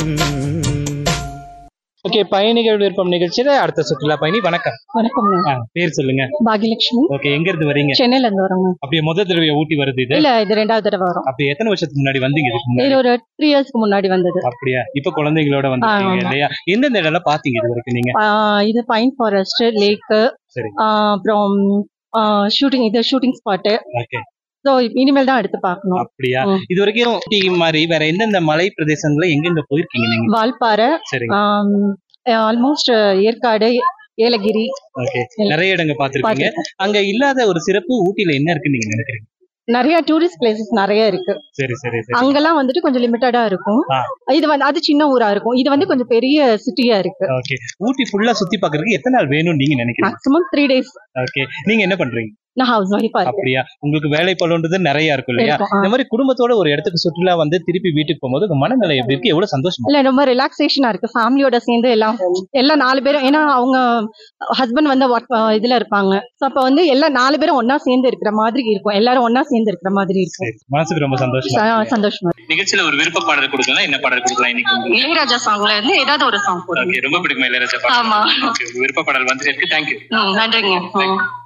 Okay பயணிகள் விருப்பம் நிகழ்ச்சியில அடுத்த சுற்றுலா பயணி வணக்கம் வணக்கம்ங்க ஆ, பேர் சொல்லுங்க பாகியலட்சுமி ஓகே எங்க இருந்து வரீங்க சென்னையில இருந்து வரோங்க அப்படியே முதல் தடவை ஊட்டி வருது இது இல்ல இது ரெண்டாவது தடவை வரும் அப்படியே எத்தனை வருஷத்துக்கு முன்னாடி வந்தீங்க இதுக்கு இது முன்னாடி ஒரு த்ரீ இயர்ஸ்க்கு முன்னாடி வந்தது அப்படியா இப்ப குழந்தைங்களோட வந்திருக்கீங்க ஆமா. இல்லையா எந்தெந்த இடம்லாம் பாத்தீங்க இது வரைக்கும் நீங்க ஆஹ் இது பைன் ஃபாரஸ்ட் லேக்கு சரி அப்புறம் ஷூட்டிங் இது ஷூட்டிங் ஸ்பாட்டு ஓகே ஸோ இனிமேல் தான் எடுத்து பார்க்கணும் அப்படியா ம். இது வரைக்கும் ஊட்டி மாதிரி வேற எந்தெந்த மலை பிரதேசங்கள்ல எங்கெங்க போயிருக்கீங்க நீங்க வால்பாறை சரிங்க ஆல்மோஸ்ட் ஏற்காடு ஏலகிரி ஓகே நிறைய இடங்க பாத்திருக்கீங்க பார்த்திருக்கேன். அங்க இல்லாத ஒரு சிறப்பு ஊட்டியில என்ன இருக்குன்னு நீங்க நினைக்கிறீங்க நிறைய டூரிஸ்ட் பிளேசஸ் நிறைய இருக்கு சரி சரி சரி அங்கெல்லாம் வந்துட்டு கொஞ்சம் லிமிட்டடா இருக்கும் ஆ. இது வந்து அது சின்ன ஊரா இருக்கும் இது வந்து கொஞ்சம் பெரிய சிட்டியா இருக்கு ஓகே ஊட்டி ஃபுல்லா சுத்தி பாக்குறதுக்கு எத்தனை நாள் வேணும்னு நீங்க நினைக்கிறீங்க மேக்ஸிமம் த்ரீ டேஸ் ஓகே நீங்க என்ன பண்றீங்க நான் ஹவுஸ் ஒய்ஃபா இருக்கேன் அப்படியா உங்களுக்கு வேலை பழுன்றது நிறைய இருக்கும் இல்லையா இருக்கும், ஆ. இந்த மாதிரி குடும்பத்தோட ஒரு இடத்துக்கு சுற்றுலா வந்து திருப்பி வீட்டுக்கு போகும்போது உங்க மனநிலை எப்படி இருக்கு எவ்வளவு சந்தோஷமா இல்ல ரொம்ப ரிலாக்ஸேஷனா இருக்கு ஃபேமிலியோட சேர்ந்து எல்லாம் எல்லாம் நாலு பேரும் ஏன்னா அவங்க ஹஸ்பண்ட் வந்து work, அஹ், இதுல இருப்பாங்க ஸோ அப்ப வந்து எல்லாம் நாலு பேரும் ஒண்ணா சேர்ந்து இருக்கிற மாதிரி இருக்கும் எல்லாரும் ஒண்ணா சேர்ந்து இருக்கிற மாதிரி இருக்கும் சரி, மனசுக்கு ரொம்ப சந்தோஷமா ச- சந்தோஷமா இருக்கு. நிகழ்ச்சியில ஒரு விருப்ப பாடல் கொடுக்கலாம் என்ன பாடல் கொடுக்கலாம் இன்னைக்கு உங்களுக்கு? இளையராஜா சாங்ல இருந்து ஏதாவது ஒரு சாங் போடுங்க ஓகே ரொம்ப பிடிக்குமா இளையராஜா ஆமா. பாடல் ஓகே, உங்க விருப்ப பாடல் வந்துட்டு இருக்கு தேங்க்யூ ம், நன்றிங்க ம்.